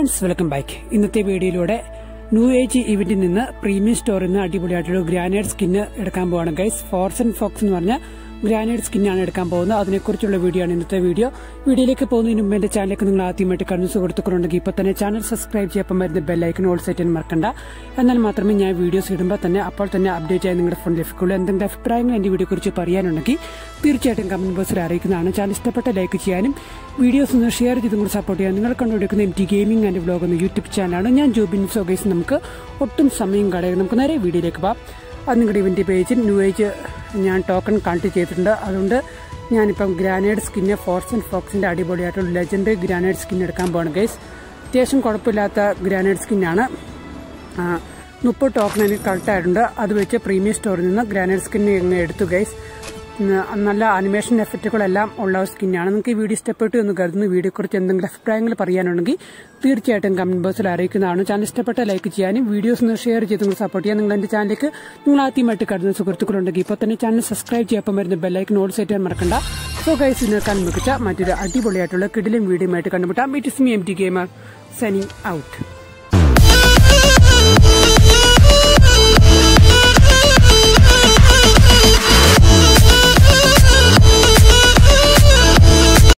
friends welcome back ഇന്നത്തെ വീഡിയോയിലൂടെ new age ഇവന്റിൽ നിന്ന് പ്രീമിയം സ്റ്റോറിൽ നിന്ന് അടിപൊളിയായിട്ടൊരു ഗ്രാനൈഡ് സ്കിന്ന് എടുക്കാൻ പോവാണ് ഗൈസ് ഫോർസ് ആൻഡ് ഫോക്സ് എന്ന് പറഞ്ഞ ഗ്രാനൈഡ് സ്കിന്നാണ് എടുക്കാൻ പോകുന്നത് അതിനെക്കുറിച്ചുള്ള വീഡിയോ ആണ് ഇന്നത്തെ വീഡിയോ വീഡിയോയിലേക്ക് പോകുന്നതിന് മുമ്പ് എന്റെ ചാനലിലേക്ക് നിങ്ങൾ ആദ്യമായിട്ട് കണ്ണു സുഹൃത്തുക്കളുണ്ടെങ്കിൽ ഇപ്പൊ തന്നെ ചാനൽ സബ്സ്ക്രൈബ് ചെയ്യപ്പം വരുന്ന ബെല്ലൈക്കൺ ഓൾ സെറ്റ് ചെയ്യാൻ മറക്കണ്ട എന്നാൽ മാത്രമേ ഞാൻ വീഡിയോസ് ഇടുമ്പോൾ തന്നെ അപ്പോൾ തന്നെ അപ്ഡേറ്റ് ആയി നിങ്ങളുടെ ഫോൺ ലഭിക്കുള്ളൂ എന്തെങ്കിലും അഭിപ്രായങ്ങൾ എന്റെ വീഡിയോ കുറിച്ച് പറയാനുണ്ടെങ്കിൽ തീർച്ചയായിട്ടും കമന്റ് ബോക്സിൽ അറിയിക്കുന്നതാണ് ചാനൽ ഇഷ്ടപ്പെട്ട ലൈക്ക് ചെയ്യാനും വീഡിയോസ് ഒന്ന് ഷെയർ ചെയ്തും കൂടി സപ്പോർട്ട് ചെയ്യാൻ നിങ്ങൾ കണ്ടുപിടിക്കുന്ന M T gaming and vlog എന്ന യൂട്യൂബ് ചാനലാണ് ഞാൻ ജോബിൻ സോഗേസ് നമുക്ക് ഒട്ടും സമയം കളയാം നമുക്ക് നേരെ വീഡിയോയിലേക്ക് പോകാം അത് നിങ്ങളുടെ ഇവന്റ് പേജിൽ ന്യൂ ഏജ് ഞാൻ ടോക്കൺ കണക്ട് ചെയ്തിട്ടുണ്ട് അതുകൊണ്ട് ഞാനിപ്പം ഗ്രാനൈഡ് സ്കിന്ന് ഫോർസ് ആൻഡ് ഫോക്സിന്റെ അടിപൊളിയായിട്ടുള്ള ലെജൻഡറി ഗ്രാനൈഡ് സ്കിൻ എടുക്കാൻ പോവാണ് ഗൈസ് അത്യാവശ്യം കുഴപ്പമില്ലാത്ത ഗ്രാനൈഡ് സ്കിന്നാണ് മുപ്പത് ടോക്കൺ എനിക്ക് കളക്റ്റായിട്ടുണ്ട് അത് വെച്ച് പ്രീമിയം സ്റ്റോറിൽ നിന്ന് ഗ്രാനൈഡ് സ്കിന്ന് ഇങ്ങ് എടുത്തു ഗൈസ് നല്ല അനിമേഷൻ എഫക്റ്റുകളെല്ലാം ഉള്ള സ്കിന്നാണ് നിങ്ങൾക്ക് ഈ വീഡിയോ ഇഷ്ടപ്പെട്ടു എന്ന് കരുതുന്നു വീഡിയോ കുറിച്ച് എന്തെങ്കിലും അഭിപ്രായങ്ങൾ പറയാനുണ്ടെങ്കിൽ തീർച്ചയായിട്ടും കമന്റ് ബോക്സിൽ അറിയിക്കുന്നതാണ് ചാനൽ ഇഷ്ടപ്പെട്ട ലൈക്ക് ചെയ്യാനും വീഡിയോസ് ഒന്ന് ഷെയർ ചെയ്ത് നിങ്ങൾ സപ്പോർട്ട് ചെയ്യാൻ നിങ്ങൾ എന്റെ ചാനലിലേക്ക് നിങ്ങൾ ആദ്യമായിട്ട് കരുതുന്ന സുഹൃത്തുക്കളുണ്ടെങ്കിൽ ഇപ്പോൾ തന്നെ ചാനൽ സബ്സ്ക്രൈബ് ചെയ്യാൻ വരുന്ന ബെല്ലൈക്കൻ ഓൾ സെറ്റ് ചെയ്യാൻ മറക്കണ്ട സോ ഗൈസ് ഇതിനേക്കാൾ മികച്ച മറ്റൊരു അടിപൊളിയായിട്ടുള്ള കിടിലും വീഡിയോ ആയിട്ട് കണ്ടുമുട്ടാം it is me M T gamer സനി ഔട്ട്